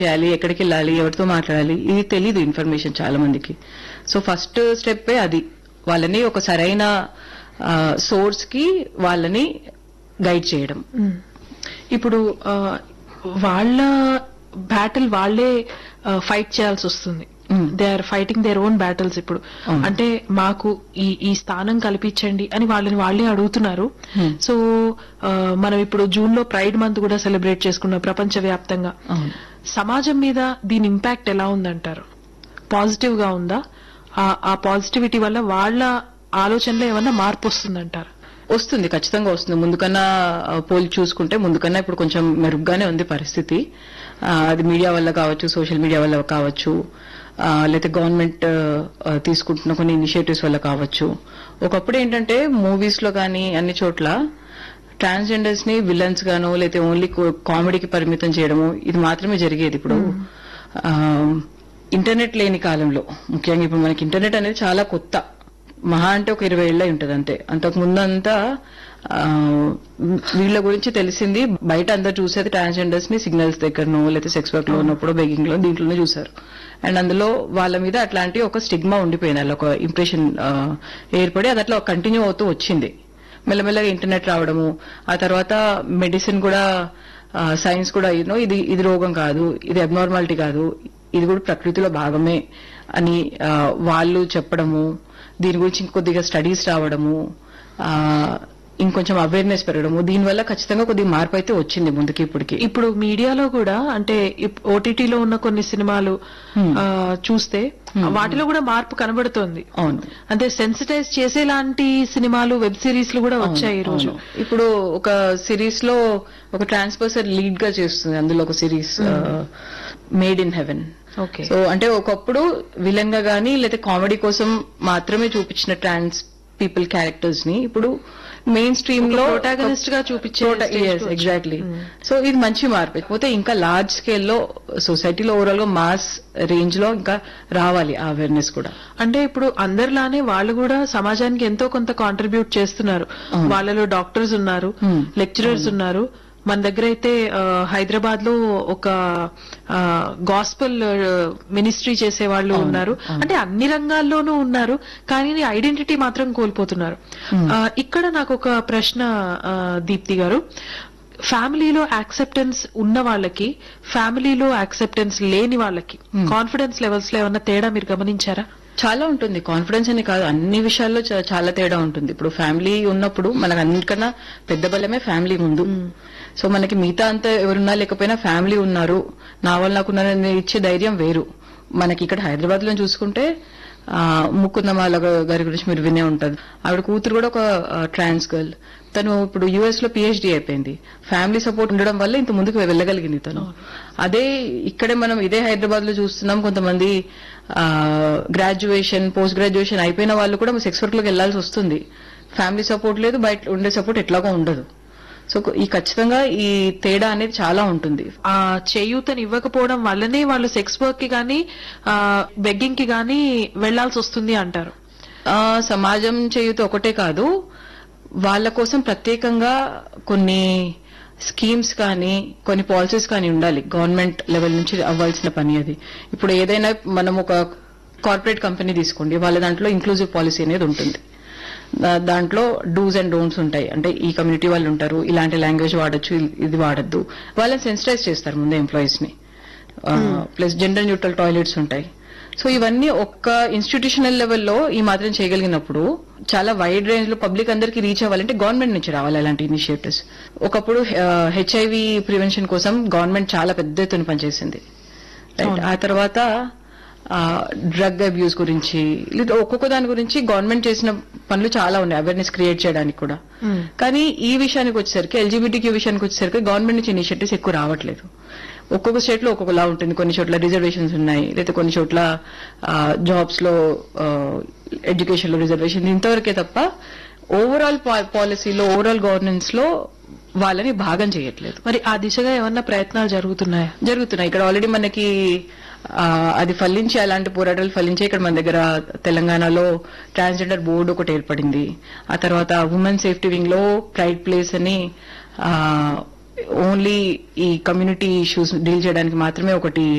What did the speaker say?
చేయాలి ఎక్కడికి వెళ్ళాలి ఎవరితో మాట్లాడాలి ఇది తెలీదు ఇన్ఫర్మేషన్ చాలా మందికి సో ఫస్ట్ స్టెప్ అది వాళ్ళని ఒక సరైన సోర్స్ కి వాళ్ళని గైడ్ చేయడం మ్మ్. ఇప్పుడు ఆ, వాళ్ళ బ్యాటిల్ వాళ్ళే ఫైట్ చేయాల్సి వస్తుంది hmm. They are fighting their own battles ఇప్పుడు అవును. అంటే మాకు ఈ ఈ స్థానం కల్పించండి అని వాళ్ళని వాళ్ళే అడుగుతున్నారు మ్మ్. సో ఆ, మనం ఇప్పుడు జూన్ లో ప్రైడ్ మంత్ కూడా సెలబ్రేట్ చేసుకున్నాం ప్రపంచ వ్యాప్తంగా అవును సమాజం మీద దీని ఇంపాక్ట్ ఎలా ఉందంటారు పాజిటివ్ గా ఉందా ఆ- ఆ పాజిటివిటీ వల్ల వాళ్ళ ఆలోచనలో ఏమన్నా మార్పు వస్తుందంటారు వస్తుంది ఖచ్చితంగా వస్తుంది ముందుకన్నా ఆ, పోలి చూసుకుంటే ముందుకన్నా ఇప్పుడు కొంచెం మెరుగ్గానే ఉంది పరిస్థితి ఆ, అది మీడియా వల్ల కావచ్చు సోషల్ మీడియా వల్ల కావచ్చు ఆ, లేకపోతే గవర్నమెంట్ ఆ, తీసుకుంటున్న కొన్ని ఇనిషియేటివ్స్ వల్ల కావచ్చు ఒకప్పుడు ఏంటంటే మూవీస్ లో కానీ అన్ని చోట్ల ట్రాన్స్జెండర్స్ ని విలన్స్ గాను లేకపోతే ఓన్లీ కామెడీకి పరిమితం చేయడము ఇది మాత్రమే జరిగేది ఇప్పుడు ఆ, ఇంటర్నెట్ లేని కాలంలో ముఖ్యంగా ఇప్పుడు మనకి ఇంటర్నెట్ అనేది చాలా కొత్త మహా అంటే ఒక ఇరవై ఏళ్ళై ఉంటది అంతే అంతకు ముందంతా ఆ, వీళ్ళ గురించి తెలిసింది బయట అందరు చూసేది ట్రాన్స్జెండర్స్ ని సిగ్నల్స్ దగ్గరనో లేకపోతే సెక్స్ వర్క్ లో ఉన్నప్పుడు బెగింగ్ లో దీంట్లోనే చూసారు అండ్ అందులో వాళ్ళ మీద అట్లాంటి ఒక స్టిగ్మా ఉండిపోయింది అలా ఒక ఇంప్రెషన్ ఏర్పడి అది అట్లా కంటిన్యూ అవుతూ వచ్చింది మెల్లమెల్లగా ఇంటర్నెట్ రావడము ఆ తర్వాత మెడిసిన్ కూడా సైన్స్ కూడా యూనో ఇది ఇది రోగం కాదు ఇది అబ్నార్మాలిటీ కాదు ఇది కూడా ప్రకృతిలో భాగమే అని ఆ, వాళ్ళు చెప్పడము దీని గురించి ఇంకొద్దిగా స్టడీస్ రావడము ఆ, ఇంకొంచెం అవేర్నెస్ పెరగడము దీనివల్ల ఖచ్చితంగా కొద్దిగా మార్పు అయితే వచ్చింది ముందుకి ఇప్పటికి ఇప్పుడు మీడియాలో కూడా అంటే ఓటీటీలో ఉన్న కొన్ని సినిమాలు Hmm. ఆ, చూస్తే వాటిలో కూడా మార్పు కనబడుతోంది అవును అంటే సెన్సిటైజ్ చేసేలాంటి సినిమాలు వెబ్ సిరీస్ లు కూడా వచ్చాయి ఈ రోజు అవును. ఇప్పుడు ఒక సిరీస్ లో ఒక ట్రాన్స్ పర్సన్ లీడ్ గా చేస్తుంది అందులో ఒక series made in heaven okay so అంటే ఒకప్పుడు విలన్ గా గానీ లేదా కామెడీ కోసం మాత్రమే చూపించిన ట్రాన్స్ పీపుల్ క్యారెక్టర్స్ ని ఇప్పుడు మెయిన్ స్ట్రీమ్ ఒక లో protagonist గా చూపించే stage కి వచ్చారు. Exactly Hmm. సో ఇది మంచి మార్పు కాకపోతే ఇంకా లార్జ్ స్కేల్ లో సొసైటీలో ఓవరాల్ గా మాస్ రేంజ్ లో ఇంకా రావాలి ఆ అవేర్నెస్ కూడా అంటే ఇప్పుడు అందరిలానే వాళ్ళు కూడా సమాజానికి ఎంతో కొంత కాంట్రిబ్యూట్ చేస్తున్నారు అవును. వాళ్ళలో డాక్టర్స్ ఉన్నారు Hmm. లెక్చరర్స్ ఉన్నారు మన దగ్గర అయితే హైదరాబాద్ లో ఒక గాస్పల్ మినిస్ట్రీ చేసే వాళ్ళు అవును, ఉన్నారు అవును. అంటే అన్ని రంగాల్లోనూ ఉన్నారు కానీ ఐడెంటిటీ మాత్రం కోల్పోతున్నారు Hmm. ఆ, ఇక్కడ నాకు ఒక ప్రశ్న ఆ, దీప్తి గారు ఫ్యామిలీలో యాక్సెప్టెన్స్ ఉన్న వాళ్ళకి ఫ్యామిలీలో యాక్సెప్టెన్స్ లేని వాళ్ళకి Hmm. కాన్ఫిడెన్స్ లెవెల్స్ లో ఏమన్నా తేడా మీరు గమనించారా చాలా ఉంటుంది కాన్ఫిడెన్స్ అని కాదు అన్ని విషయాల్లో చా- చాలా తేడా ఉంటుంది ఇప్పుడు ఫ్యామిలీ ఉన్నప్పుడు మనకు అన్నిటికన్నా పెద్ద బలమే ఫ్యామిలీ ముందు సో మనకి మిగతా అంతా ఎవరున్నా లేకపోయినా ఫ్యామిలీ ఉన్నారు నా వల్ల నాకున్నారని ఇచ్చే ధైర్యం వేరు మనకి ఇక్కడ హైదరాబాద్ లో చూసుకుంటే ఆ, ముకుందమాల గా- గారి గురించి మీరు వినే ఉంటారు ఆవిడ కూతురు కూడా ఒక ట్రాన్స్ గర్ల్ తను ఇప్పుడు యుఎస్ లో పిహెచ్డి అయిపోయింది ఫ్యామిలీ సపోర్ట్ ఉండడం వల్ల ఇంత ముందుకు వెళ్ళగలిగింది తను అదే ఇక్కడే మనం ఇదే హైదరాబాద్ లో చూస్తున్నాం కొంతమంది గ్రాడ్యుయేషన్ పోస్ట్ గ్రాడ్యుయేషన్ అయిపోయిన వాళ్ళు కూడా సెక్స్ వర్క్ లోకి వెళ్లాల్సి వస్తుంది ఫ్యామిలీ సపోర్ట్ లేదు బయట ఉండే సపోర్ట్ ఎట్లాగో ఉండదు సో ఈ ఖచ్చితంగా ఈ తేడా అనేది చాలా ఉంటుంది ఆ చేయూతని ఇవ్వకపోవడం వల్లనే వాళ్ళు సెక్స్ వర్క్ కి గానీ బెగ్గింగ్ కి గానీ వెళ్లాల్సి వస్తుంది అంటారు ఆ, సమాజం చేయుత ఒకటే కాదు వాళ్ళ కోసం ప్రత్యేకంగా కొన్ని స్కీమ్స్ కానీ కొన్ని పాలసీస్ కానీ ఉండాలి గవర్నమెంట్ లెవెల్ నుంచి అవ్వాల్సిన పని అది ఇప్పుడు ఏదైనా మనం ఒక కార్పొరేట్ కంపెనీ తీసుకోండి వాళ్ళ దాంట్లో ఇంక్లూజివ్ పాలసీ అనేది ఉంటుంది దా- దాంట్లో డూస్ అండ్ డోంట్స్ ఉంటాయి అంటే ఈ కమ్యూనిటీ వాళ్ళు ఉంటారు ఇలాంటి లాంగ్వేజ్ వాడొచ్చు ఇ- ఇది వాడద్దు వాళ్ళని సెన్సిటైజ్ చేస్తారు ముందే ఎంప్లాయీస్ ని ప్లస్ జెండర్ న్యూట్రల్ టాయిలెట్స్ ఉంటాయి సో ఇవన్నీ ఒక్క ఇన్స్టిట్యూషనల్ లెవెల్లో ఈ మాత్రం చేయగలిగినప్పుడు చాలా వైడ్ రేంజ్ లో పబ్లిక్ అందరికి రీచ్ అవ్వాలంటే గవర్నమెంట్ నుంచి రావాలి అలాంటి ఇనిషియేటివ్స్ ఒకప్పుడు హెచ్ఐవి ప్రివెన్షన్ కోసం గవర్నమెంట్ చాలా పెద్ద ఎత్తున పనిచేసింది Right? అవును. ఆ తర్వాత డ్రగ్ అబ్యూస్ గురించి లేదా ఒక్కొక్క దాని గురించి గవర్నమెంట్ చేసిన పనులు చాలా ఉన్నాయి అవేర్నెస్ క్రియేట్ చేయడానికి కూడా కానీ ఈ విషయానికి వచ్చేసరికి ఎల్జీబీటీక్యూ విషయానికి వచ్చేసరికి గవర్నమెంట్ నుంచి ఇనిషియేటివ్స్ ఎక్కువ రావట్లేదు ఒక్కొక్క స్టేట్ లో ఒక్కొక్కలా ఉంటుంది కొన్ని చోట్ల రిజర్వేషన్స్ ఉన్నాయి లేదా కొన్ని చోట్ల జాబ్స్ లో ఎడ్యుకేషన్ లో రిజర్వేషన్ ఇంతవరకే తప్ప ఓవరాల్ పాలసీలో ఓవరాల్ గవర్నెన్స్ లో వాళ్ళని భాగం చేయట్లేదు మరి ఆ దిశగా ఏమన్నా ప్రయత్నాలు జరుగుతున్నాయా జరుగుతున్నాయి ఇక్కడ ఆల్రెడీ మనకి ఆ, అది ఫలించి అలాంటి పోరాటాలు ఫలించి ఇక్కడ మన దగ్గర తెలంగాణలో ట్రాన్స్జెండర్ బోర్డు ఒకటి ఏర్పడింది ఆ తర్వాత ఉమెన్ సేఫ్టీ వింగ్ లో ప్రైడ్ ప్లేస్ అని ఆ, ఓన్లీ ఈ కమ్యూనిటీ ఇష్యూస్ డీల్ చేయడానికి మాత్రమే ఒకటి